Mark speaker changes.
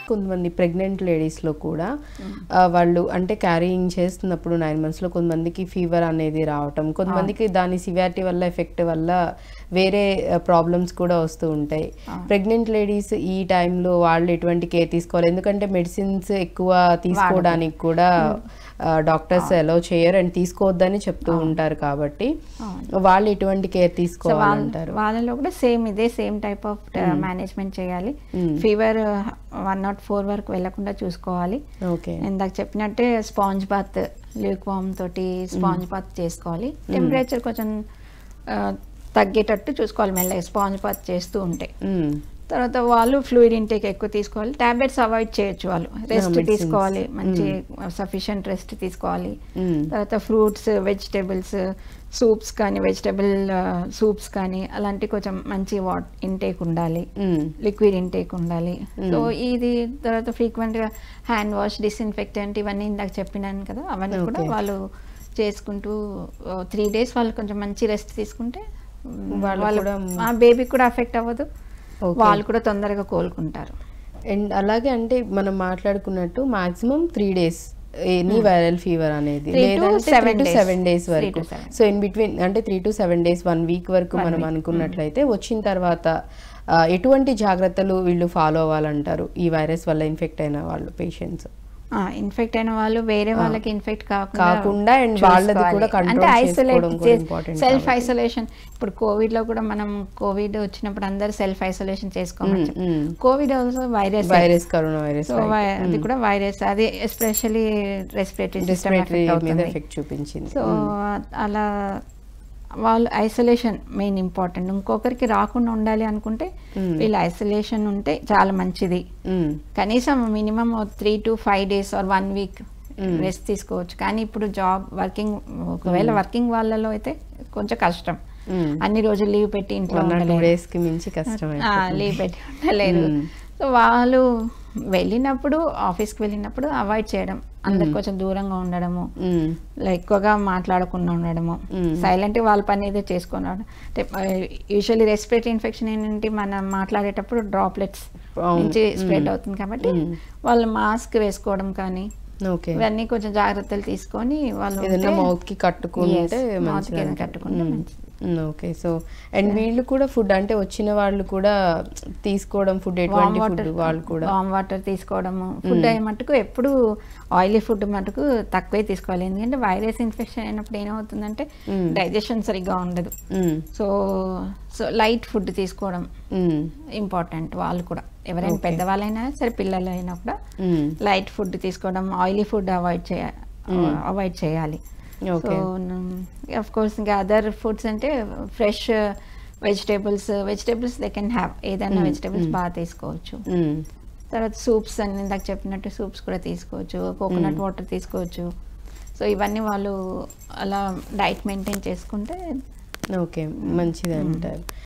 Speaker 1: కొంతమంది ప్రెగ్నెంట్ లేడీస్లో కూడా ఆ, వాళ్ళు అంటే క్యారీయింగ్ చేస్తున్నప్పుడు నైన్ మంత్స్లో కొంతమందికి ఫీవర్ అనేది రావటం కొంతమందికి దాని సివియారిటీ వల్ల ఎఫెక్ట్ వల్ల వేరే ప్రాబ్లమ్స్ కూడా వస్తూ ఉంటాయి ప్రెగ్నెంట్ లేడీస్ ఈ టైంలో వాళ్ళు ఎటువంటి కేర్ తీసుకోవాలి ఎందుకంటే మెడిసిన్స్ ఎక్కువ తీసుకోవడానికి కూడా డాక్టర్స్ అలౌ చేయరు అండ్ తీసుకోవద్దని చెప్తూ ఉంటారు కాబట్టి వాళ్ళు ఎటువంటి కేర్
Speaker 2: సో
Speaker 1: తీసుకోవాలంటారు
Speaker 2: వాళ్ళలో కూడా సేమ్ ఇదే సేమ్ టైప్ ఆఫ్ మేనేజ్మెంట్ చేయాలి ఫీవర్ వన్ నాట్ ఫోర్ వరకు వెళ్లకుండా చూసుకోవాలి
Speaker 1: ఓకే
Speaker 2: ఇందాక చెప్పినట్టే స్పాంజ్ బాత్ ల్యూక్ వామ్ తోటి స్పాంజ్ బాత్ చేసుకోవాలి టెంపరేచర్ కొంచెం ఆ, తగ్గేటట్టు చూసుకోవాలి మెల్లగా స్పాంజ్ బాత్ చేస్తూ ఉంటే తర్వాత వాళ్ళు ఫ్లూయిడ్ ఇంటేక్ ఎక్కువ తీసుకోవాలి టాబ్లెట్స్ అవాయిడ్ చేయొచ్చు వాళ్ళు రెస్ట్
Speaker 1: medicines.
Speaker 2: తీసుకోవాలి మంచి సఫిషియంట్ రెస్ట్ తీసుకోవాలి తర్వాత ఫ్రూట్స్ వెజిటేబుల్స్ సూప్స్ కానీ వెజిటేబుల్ సూప్స్ కానీ అలాంటి కొంచెం మంచి వాట్ ఇంటేక్ ఉండాలి లిక్విడ్ ఇంటేక్ ఉండాలి సో ఇది తర్వాత ఫ్రీక్వెంట్ గా హ్యాండ్ వాష్ డిస్ఇన్ఫెక్టెంట్ ఇవన్నీ ఇందాక చెప్పినాను కదా అవన్నీ కూడా
Speaker 1: Okay.
Speaker 2: వాళ్ళు చేసుకుంటూ త్రీ డేస్ వాళ్ళు కొంచెం మంచి రెస్ట్ తీసుకుంటే మ్,
Speaker 1: వాళ్ళు
Speaker 2: వాళ్ళు
Speaker 1: కూడా
Speaker 2: ఆ బేబీకి కూడా అఫెక్ట్ అవ్వదు
Speaker 1: Okay.
Speaker 2: వాళ్ళు కూడా తొందరగా కోలుకుంటారు
Speaker 1: అండ్ అలాగే అంటే మనం మాట్లాడుకున్నట్టు maximum three days any viral fever అనేది
Speaker 2: Three to
Speaker 1: లేదంటే
Speaker 2: seven
Speaker 1: three to
Speaker 2: days.
Speaker 1: Seven days
Speaker 2: Three
Speaker 1: వరకు
Speaker 2: to seven.
Speaker 1: So in between అంటే three to seven days one week వరకు
Speaker 2: One
Speaker 1: మనం
Speaker 2: week.
Speaker 1: అనుకున్నట్లయితే వచ్చిన తర్వాత ఆ, ఎటువంటి జాగ్రత్తలు వీళ్ళు ఫాలో అవ్వాలంటారు ఈ వైరస్ వల్ల ఇన్ఫెక్ట్ అయిన వాళ్ళు పేషెంట్స్
Speaker 2: ఇన్ఫెక్ట్ అయిన వాళ్ళు వేరే వాళ్ళకి ఇన్ఫెక్ట్ కాకుండా
Speaker 1: కాకుండా and వాళ్ళది కూడా
Speaker 2: చూసుకోవాలి.
Speaker 1: control
Speaker 2: అంటే
Speaker 1: చేసుకోవడం కూడా
Speaker 2: ఐసోలేట్
Speaker 1: important
Speaker 2: సెల్ఫ్
Speaker 1: కాబట్టి.
Speaker 2: ఐసోలేషన్ ఇప్పుడు కోవిడ్ లో కూడా మనం కోవిడ్ వచ్చినప్పుడు అందరు సెల్ఫ్ ఐసోలేషన్ చేసుకోమని
Speaker 1: Mm, mm.
Speaker 2: Covid also virus
Speaker 1: virus corona virus
Speaker 2: so అది కూడా వైరస్ అది especially respiratory system
Speaker 1: respiratory
Speaker 2: effect
Speaker 1: మీద
Speaker 2: అవుతుంది
Speaker 1: ఎఫెక్ట్ చూపించింది
Speaker 2: సో అలా వాళ్ళు ఐసోలేషన్ మెయిన్ ఇంపార్టెంట్ ఇంకొకరికి రాకుండా ఉండాలి అనుకుంటే వీళ్ళు ఐసోలేషన్ ఉంటే చాలా మంచిది
Speaker 1: Mm.
Speaker 2: కనీసం minimum three to five days or one week rest తీసుకోవచ్చు కానీ ఇప్పుడు జాబ్ వర్కింగ్ ఒకవేళ వర్కింగ్ వాళ్ళలో అయితే కొంచెం కష్టం
Speaker 1: Mm.
Speaker 2: అన్ని రోజులు లీవ్ పెట్టి ఇంట్లో
Speaker 1: వన్ ఆర్ టూ
Speaker 2: ఉండలేరు
Speaker 1: డేస్ కి మించి కష్టం
Speaker 2: లీవ్ పెట్టి ఉండలేరు
Speaker 1: Mm.
Speaker 2: సో వాళ్ళు వెళ్ళినప్పుడు ఆఫీస్కి వెళ్ళినప్పుడు అవాయిడ్ చేయడం అందరికి కొంచెం దూరంగా ఉండడము ఇలా ఎక్కువగా మాట్లాడకుండా ఉండడము
Speaker 1: Mm.
Speaker 2: సైలెంట్ వాళ్ళ పని ఏదో చేసుకొని అంటే యూజువల్లీ రెస్పిరేటరీ ఇన్ఫెక్షన్ ఏంటంటే మనం మాట్లాడేటప్పుడు డ్రాప్లెట్స్
Speaker 1: అవును.
Speaker 2: నుంచి స్ప్రెడ్
Speaker 1: Mm.
Speaker 2: అవుతుంది కాబట్టి
Speaker 1: Mm.
Speaker 2: వాళ్ళు మాస్క్ వేసుకోవడం కానీ
Speaker 1: ఓకే
Speaker 2: ఇవన్నీ కొంచెం జాగ్రత్తలు తీసుకొని వాళ్ళు
Speaker 1: ఏదైనా
Speaker 2: ఉంటే-
Speaker 1: మౌత్ కి కట్టుకుంటే
Speaker 2: Yes, mouth కి
Speaker 1: మంచిది
Speaker 2: ఏదైనా కట్టుకుంటే మంచిది.
Speaker 1: ఓకే సో అండ్ వీళ్ళు కూడా ఫుడ్ అంటే వచ్చిన వాళ్ళు కూడా తీసుకోవడం ఫుడ్
Speaker 2: వామ్
Speaker 1: ఎటువంటి ఫుడ్
Speaker 2: వాటర్
Speaker 1: వాళ్ళు కూడా
Speaker 2: వామ్ వాటర్ తీసుకోవడము ఫుడ్ అయ్యే మటుకు ఎప్పుడు ఆయిలీ ఫుడ్ మటుకు తక్కువే తీసుకోవాలి ఎందుకంటే వైరస్ ఇన్ఫెక్షన్ అయినప్పుడు ఏమవుతుందంటే
Speaker 1: Mm.
Speaker 2: డైజెషన్ సరిగ్గా ఉండదు
Speaker 1: hmm.
Speaker 2: So so light food తీసుకోవడం
Speaker 1: మ్మ్.
Speaker 2: ఇంపార్టెంట్ వాళ్ళు కూడా ఎవరైనా
Speaker 1: Okay.
Speaker 2: పెద్దవాళ్ళైనా సరే పిల్లలు అయినా కూడా
Speaker 1: మ్మ్.
Speaker 2: లైట్ ఫుడ్ తీసుకోవడం ఆయిలీ ఫుడ్ అవాయిడ్ చేయ
Speaker 1: Mm.
Speaker 2: అవాయిడ్ చేయాలి సో
Speaker 1: ఓకే
Speaker 2: అఫ్ కోర్స్ ఇంకా అదర్ ఫుడ్స్ అంటే fresh vegetables vegetables they can have ఏదైనా
Speaker 1: Mm,
Speaker 2: వెజిటేబుల్స్
Speaker 1: mm.
Speaker 2: బాగా తీసుకోవచ్చు
Speaker 1: మ్మ్.
Speaker 2: తర్వాత సూప్స్ అని ఇందాక చెప్పినట్టు సూప్స్ కూడా తీసుకోవచ్చు కోకోనట్
Speaker 1: Mm.
Speaker 2: వాటర్ తీసుకోవచ్చు సో ఇవన్నీ వాళ్ళు అలా డైట్ మెయింటైన్ చేసుకుంటే
Speaker 1: ఓకే మంచిది అంటారు